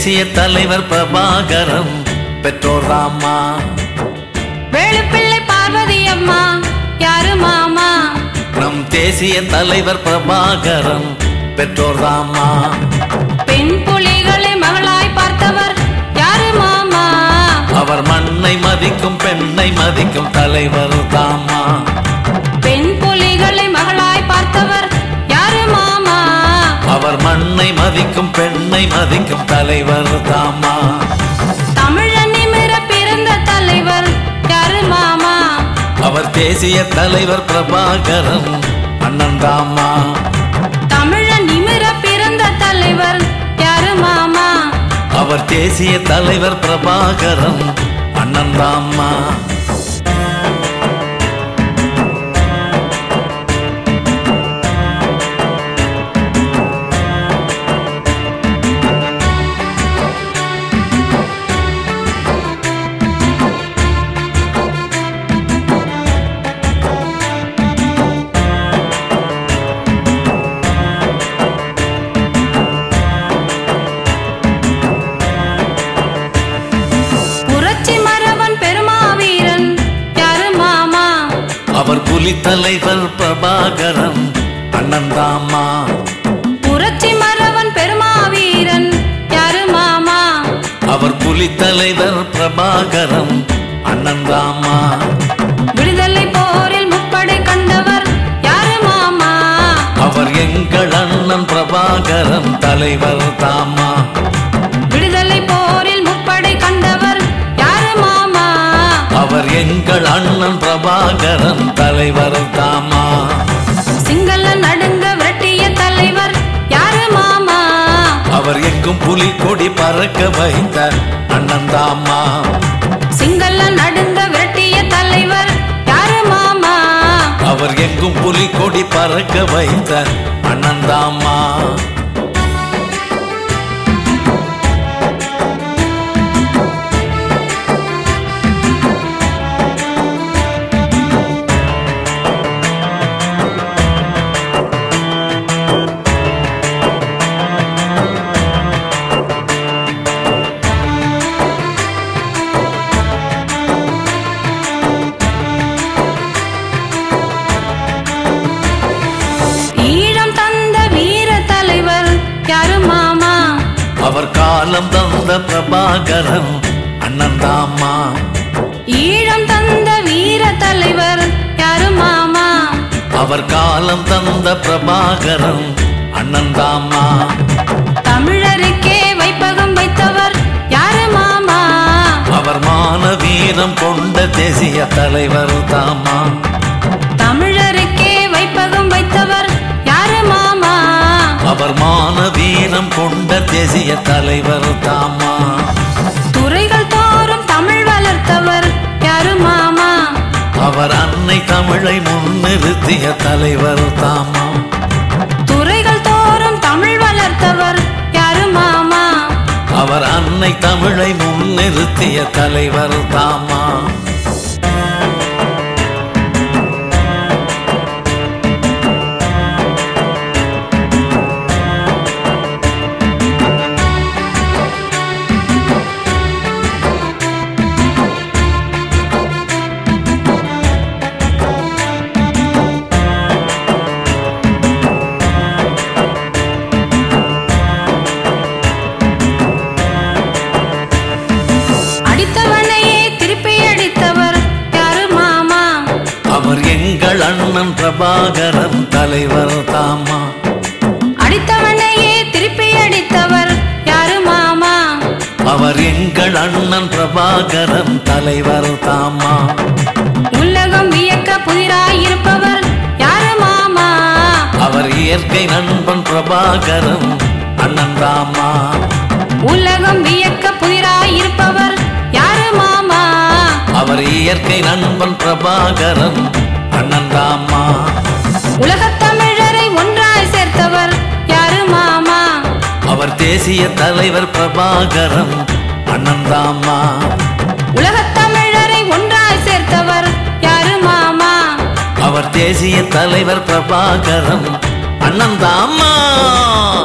தேசிய தலைவர் பிரபாகரன் பெற்றோர் ராமா வேலுப்பிள்ளை பார்வதி அம்மா யாரு மாமா நம் தேசிய தலைவர் பிரபாகரன் பெற்றோர் ராமா பெண் புலிகளை மகளாய் பார்த்தவர் யாரு மாமா அவர் மண்ணை மதிக்கும் பெண்ணை மதிக்கும் தலைவர் தாமா பெண் புலிகளை மகளாய் பார்த்தவர் யாரு மாமா அவர் மண்ணை மதிக்கும் பெண்ணை மதிக்கும் தலைவர் தாமா தமிழன் நிமிர பிறந்த தலைவர் யாரு மாமா அவர் தேசிய தலைவர் பிரபாகரன் அண்ணன் தாமா தமிழன் நிமிர பிறந்த தலைவர் யாரு மாமா அவர் தேசிய தலைவர் பிரபாகரன் அண்ணன் தாமா புரட்சி மரவன் பெருமாவீரன் யாரு மாமா அவர் புலி தலைவர் பிரபாகரன் அண்ணன் தாமா புரட்சி மரவன் பெருமாவீரன் யாரு மாமா அவர் புலி தலைவர் பிரபாகரன் அண்ணன் தாமா விடுதலை போரில் முப்படை கண்டவர் யாரு மாமா அவர் எங்கள் அண்ணன் பிரபாகரன் தலைவர் தாமா விடுதலை போரில் முப்படை கண்டவர் யாரு மாமா அவர் எங்கள் அண்ணன் பிரபாகரன் தலைவர் தாமா சிங்கள நடுங்க விரட்டிய தலைவர் யாரு மாமா அவர் எங்கும் புலி கொடி பறக்க வைத்த அண்ணன் தாமா சிங்கள நடுங்க விரட்டிய தலைவர் யாரு மாமா அவர் எங்கும் புலி கொடி பறக்க வைத்த அண்ணன் தாமா ஈழம் தந்த வீர தலைவர் யாரு மாமா அவர் காலம் தந்த பிரபாகரன் அண்ணன் தாமா ஈழம் தந்த வீர தலைவர் யாரு மாமா அவர் காலம் தந்த பிரபாகரன் அண்ணன் தாமா தமிழருக்கே வைப்பகம் வைத்தவர் யாரு மாமா அவர் மான வீரம் கொண்ட தேசிய தலைவர் தாமா தமிழருக்கே வைப்பகம் வைத்தவர் யாரு மாமா அவர் மான வீரம் கொண்ட தேசிய தலைவர் தாமா துறைகள் தோறும் தமிழ் வளர்த்தவர் யாரு மாமா அவர் அன்னை தமிழை முன்னிறுத்திய தலைவர் தாமா துறைகள் தோறும் தமிழ் வளர்த்தவர் யாரு மாமா அவர் அன்னை தமிழை முன்னிறுத்திய தலைவர் தாமா அடித்தவனையே திருப்பி அடித்தவர் யாரு மாமா அவர் எங்கள் அண்ணன் பிரபாகரன் தலைவர் தாமா அடித்தவனையே திருப்பி அடித்தவர் யாரு மாமா அவர் எங்கள் அண்ணன் பிரபாகரன் தலைவர் தாமா உலகம் வியக்க புதிராயிருப்பவர் யாரு மாமா அவர் இயற்கை நண்பன் பிரபாகரன் அண்ணன் தாமா உலகம் வியக்க புதிராயிருப்பவர் யாரு மாமா அவர் இயற்கை நண்பன் பிரபாகரன் அண்ணன் தாமா உலகத் தமிழரை ஒன்றாய் சேர்த்தவர் யாரு மாமா அவர் தேசிய தலைவர் பிரபாகரன் அண்ணன் தாமா உலகத் தமிழரை ஒன்றாய் சேர்த்தவர் யாரு மாமா அவர் தேசிய தலைவர் பிரபாகரன் அண்ணன் தாமா